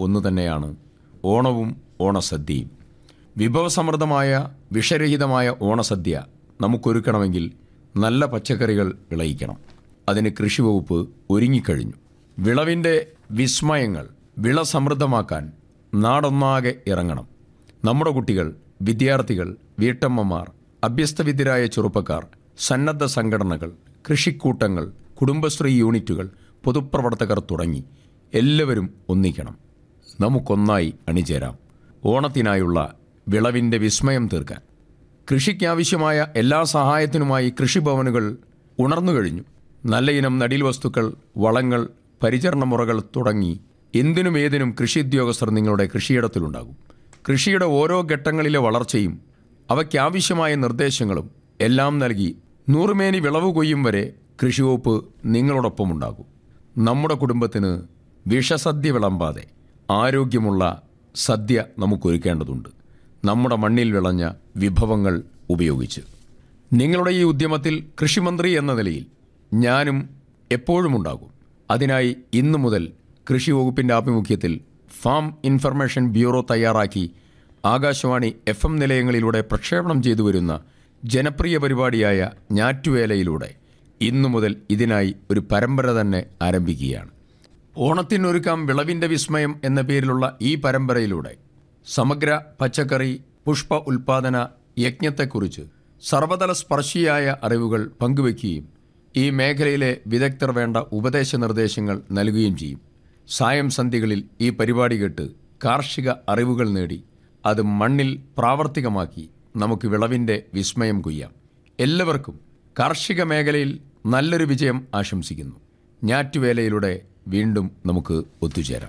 ഒന്നു തന്നെയാണ് ഓണവും ഓണസദ്യയും വിഭവസമൃദ്ധമായ വിഷരഹിതമായ ഓണസദ്യ നമുക്കൊരുക്കണമെങ്കിൽ നല്ല പച്ചക്കറികൾ വിളയിക്കണം അതിന് കൃഷി വകുപ്പ് ഒരുങ്ങിക്കഴിഞ്ഞു വിളവിൻ്റെ വിസ്മയങ്ങൾ വിള സമൃദ്ധമാക്കാൻ നാടൊന്നാകെ ഇറങ്ങണം നമ്മുടെ കുട്ടികൾ വിദ്യാർത്ഥികൾ വീട്ടമ്മമാർ അഭ്യസ്തവിദ്യരായ ചെറുപ്പക്കാർ സന്നദ്ധ സംഘടനകൾ കൃഷിക്കൂട്ടങ്ങൾ കുടുംബശ്രീ യൂണിറ്റുകൾ പൊതുപ്രവർത്തകർ തുടങ്ങി എല്ലാവരും ഒന്നിക്കണം നമുക്കൊന്നായി അണിചേരാം ഓണത്തിനായുള്ള വിളവിൻ്റെ വിസ്മയം തീർക്കാൻ കൃഷിക്കാവശ്യമായ എല്ലാ സഹായത്തിനുമായി കൃഷിഭവനുകൾ ഉണർന്നു കഴിഞ്ഞു നല്ല ഇനം നടീൽ വസ്തുക്കൾ വളങ്ങൾ പരിചരണ മുറകൾ തുടങ്ങി എന്തിനും ഏതിനും കൃഷി ഉദ്യോഗസ്ഥർ നിങ്ങളുടെ കൃഷിയിടത്തിലുണ്ടാകും കൃഷിയുടെ ഓരോ ഘട്ടങ്ങളിലെ വളർച്ചയും അവയ്ക്കാവശ്യമായ നിർദ്ദേശങ്ങളും എല്ലാം നൽകി നൂറുമേനി വിളവ് കൊയ്യും വരെ കൃഷിവകുപ്പ് നിങ്ങളോടൊപ്പം ഉണ്ടാകും നമ്മുടെ കുടുംബത്തിന് വിഷസദ്യ വിളമ്പാതെ ആരോഗ്യമുള്ള സദ്യ നമുക്കൊരുക്കേണ്ടതുണ്ട് നമ്മുടെ മണ്ണിൽ വിളഞ്ഞ വിഭവങ്ങൾ ഉപയോഗിച്ച് നിങ്ങളുടെ ഈ ഉദ്യമത്തിൽ കൃഷിമന്ത്രി എന്ന നിലയിൽ ഞാനും എപ്പോഴും ഉണ്ടാകും അതിനായി ഇന്നു മുതൽ കൃഷി വകുപ്പിൻ്റെ ആഭിമുഖ്യത്തിൽ ഫാം ഇൻഫർമേഷൻ ബ്യൂറോ തയ്യാറാക്കി ആകാശവാണി എഫ് എം നിലയങ്ങളിലൂടെ പ്രക്ഷേപണം ചെയ്തു വരുന്ന ജനപ്രിയ പരിപാടിയായ ഞാറ്റുവേലയിലൂടെ ഇന്നു മുതൽ ഇതിനായി ഒരു പരമ്പര തന്നെ ആരംഭിക്കുകയാണ് ഓണത്തിനൊരുക്കാം വിളവിൻ്റെ വിസ്മയം എന്ന പേരിലുള്ള ഈ പരമ്പരയിലൂടെ സമഗ്ര പച്ചക്കറി പുഷ്പ ഉൽപാദന യജ്ഞത്തെക്കുറിച്ച് സർവതല സ്പർശിയായ അറിവുകൾ പങ്കുവയ്ക്കുകയും ഈ മേഖലയിലെ വിദഗ്ധർ വേണ്ട ഉപദേശ നിർദ്ദേശങ്ങൾ നൽകുകയും ചെയ്യും സായം സന്ധികളിൽ ഈ പരിപാടി കേട്ട് കാർഷിക അറിവുകൾ നേടി അത് മണ്ണിൽ പ്രാവർത്തികമാക്കി നമുക്ക് വിളവിൻ്റെ വിസ്മയം കൊയ്യാം എല്ലാവർക്കും കാർഷിക മേഖലയിൽ നല്ലൊരു വിജയം ആശംസിക്കുന്നു ഞാറ്റുവേലയിലൂടെ വീണ്ടും നമുക്ക് ഒത്തുചേരാം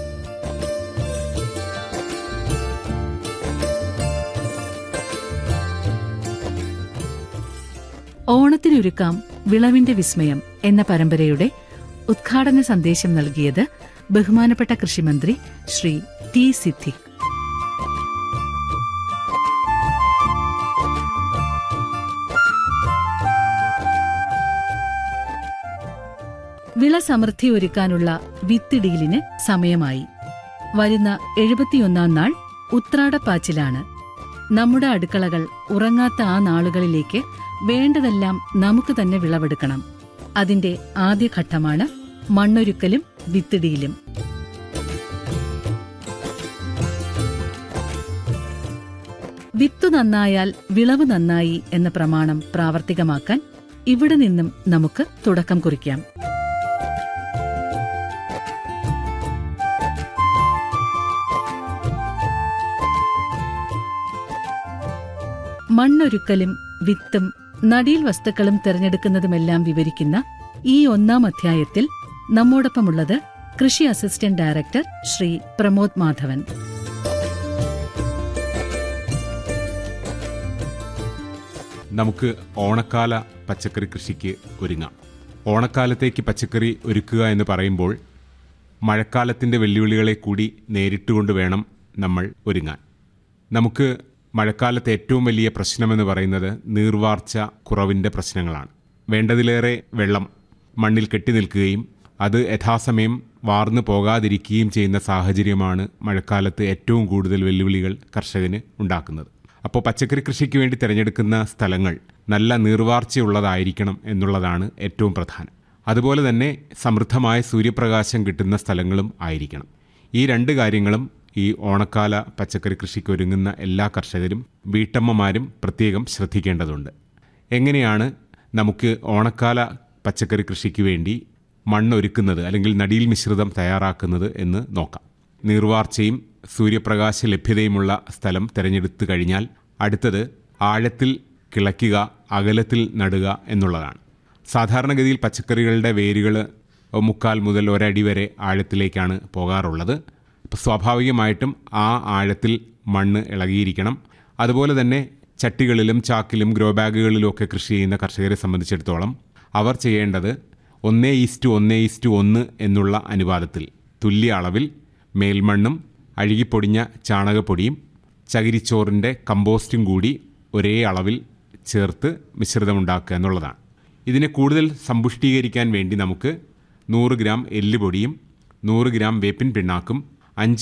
ഓണത്തിനൊരുക്കാം വിളവിന്റെ വിസ്മയം എന്ന പരമ്പരയുടെ ഉദ്ഘാടന സന്ദേശം നൽകിയത് ബഹുമാനപ്പെട്ട കൃഷിമന്ത്രി ശ്രീ ടി സിദ്ദിഖ് വിള സമൃദ്ധി ഒരുക്കാനുള്ള വിത്തിടിയിലിന് സമയമായി വരുന്ന എഴുപത്തിയൊന്നാം നാൾ ഉത്രാടപ്പാച്ചിലാണ് നമ്മുടെ അടുക്കളകൾ ഉറങ്ങാത്ത ആ നാളുകളിലേക്ക് വേണ്ടതെല്ലാം നമുക്ക് തന്നെ വിളവെടുക്കണം അതിന്റെ ആദ്യഘട്ടമാണ് മണ്ണൊരുക്കലും വിത്തിടിയിലും വിത്തു നന്നായാൽ വിളവ് നന്നായി എന്ന പ്രമാണം പ്രാവർത്തികമാക്കാൻ ഇവിടെ നിന്നും നമുക്ക് തുടക്കം കുറിക്കാം മണ്ണൊരുക്കലും വിത്തും നടീൽ വസ്തുക്കളും തിരഞ്ഞെടുക്കുന്നതുമെല്ലാം വിവരിക്കുന്ന ഈ ഒന്നാം അധ്യായത്തിൽ നമ്മോടൊപ്പമുള്ളത് കൃഷി അസിസ്റ്റന്റ് ഡയറക്ടർ ശ്രീ പ്രമോദ് മാധവൻ നമുക്ക് ഓണക്കാല പച്ചക്കറി കൃഷിക്ക് ഒരുങ്ങാം ഓണക്കാലത്തേക്ക് പച്ചക്കറി ഒരുക്കുക എന്ന് പറയുമ്പോൾ മഴക്കാലത്തിൻ്റെ വെല്ലുവിളികളെ കൂടി നേരിട്ടുകൊണ്ട് വേണം നമ്മൾ ഒരുങ്ങാൻ നമുക്ക് മഴക്കാലത്തെ ഏറ്റവും വലിയ പ്രശ്നമെന്ന് പറയുന്നത് നീർവാർച്ച കുറവിൻ്റെ പ്രശ്നങ്ങളാണ് വേണ്ടതിലേറെ വെള്ളം മണ്ണിൽ കെട്ടി നിൽക്കുകയും അത് യഥാസമയം വാർന്നു പോകാതിരിക്കുകയും ചെയ്യുന്ന സാഹചര്യമാണ് മഴക്കാലത്ത് ഏറ്റവും കൂടുതൽ വെല്ലുവിളികൾ കർഷകന് ഉണ്ടാക്കുന്നത് അപ്പോൾ പച്ചക്കറി കൃഷിക്ക് വേണ്ടി തിരഞ്ഞെടുക്കുന്ന സ്ഥലങ്ങൾ നല്ല നീർവാർച്ചയുള്ളതായിരിക്കണം എന്നുള്ളതാണ് ഏറ്റവും പ്രധാനം അതുപോലെ തന്നെ സമൃദ്ധമായ സൂര്യപ്രകാശം കിട്ടുന്ന സ്ഥലങ്ങളും ആയിരിക്കണം ഈ രണ്ട് കാര്യങ്ങളും ഈ ഓണക്കാല പച്ചക്കറി കൃഷിക്ക് ഒരുങ്ങുന്ന എല്ലാ കർഷകരും വീട്ടമ്മമാരും പ്രത്യേകം ശ്രദ്ധിക്കേണ്ടതുണ്ട് എങ്ങനെയാണ് നമുക്ക് ഓണക്കാല പച്ചക്കറി കൃഷിക്ക് വേണ്ടി മണ്ണൊരുക്കുന്നത് അല്ലെങ്കിൽ നടീൽ മിശ്രിതം തയ്യാറാക്കുന്നത് എന്ന് നോക്കാം നീർവാർച്ചയും സൂര്യപ്രകാശ ലഭ്യതയുമുള്ള സ്ഥലം തിരഞ്ഞെടുത്തു കഴിഞ്ഞാൽ അടുത്തത് ആഴത്തിൽ കിളയ്ക്കുക അകലത്തിൽ നടുക എന്നുള്ളതാണ് സാധാരണഗതിയിൽ പച്ചക്കറികളുടെ വേരുകൾ മുക്കാൽ മുതൽ ഒരടി വരെ ആഴത്തിലേക്കാണ് പോകാറുള്ളത് അപ്പോൾ സ്വാഭാവികമായിട്ടും ആ ആഴത്തിൽ മണ്ണ് ഇളകിയിരിക്കണം അതുപോലെ തന്നെ ചട്ടികളിലും ചാക്കിലും ഗ്രോ ബാഗുകളിലും ഒക്കെ കൃഷി ചെയ്യുന്ന കർഷകരെ സംബന്ധിച്ചിടത്തോളം അവർ ചെയ്യേണ്ടത് ഒന്നേ ഈസ്റ്റു ഒന്നേ ഈസ്റ്റു ഒന്ന് എന്നുള്ള അനുപാതത്തിൽ തുല്യ അളവിൽ മേൽമണ്ണും അഴുകിപ്പൊടിഞ്ഞ ചാണകപ്പൊടിയും ചകിരിച്ചോറിൻ്റെ കമ്പോസ്റ്റും കൂടി ഒരേ അളവിൽ ചേർത്ത് മിശ്രിതമുണ്ടാക്കുക എന്നുള്ളതാണ് ഇതിനെ കൂടുതൽ സമ്പുഷ്ടീകരിക്കാൻ വേണ്ടി നമുക്ക് നൂറ് ഗ്രാം എല്ലുപൊടിയും നൂറ് ഗ്രാം വേപ്പിൻ പിണ്ണാക്കും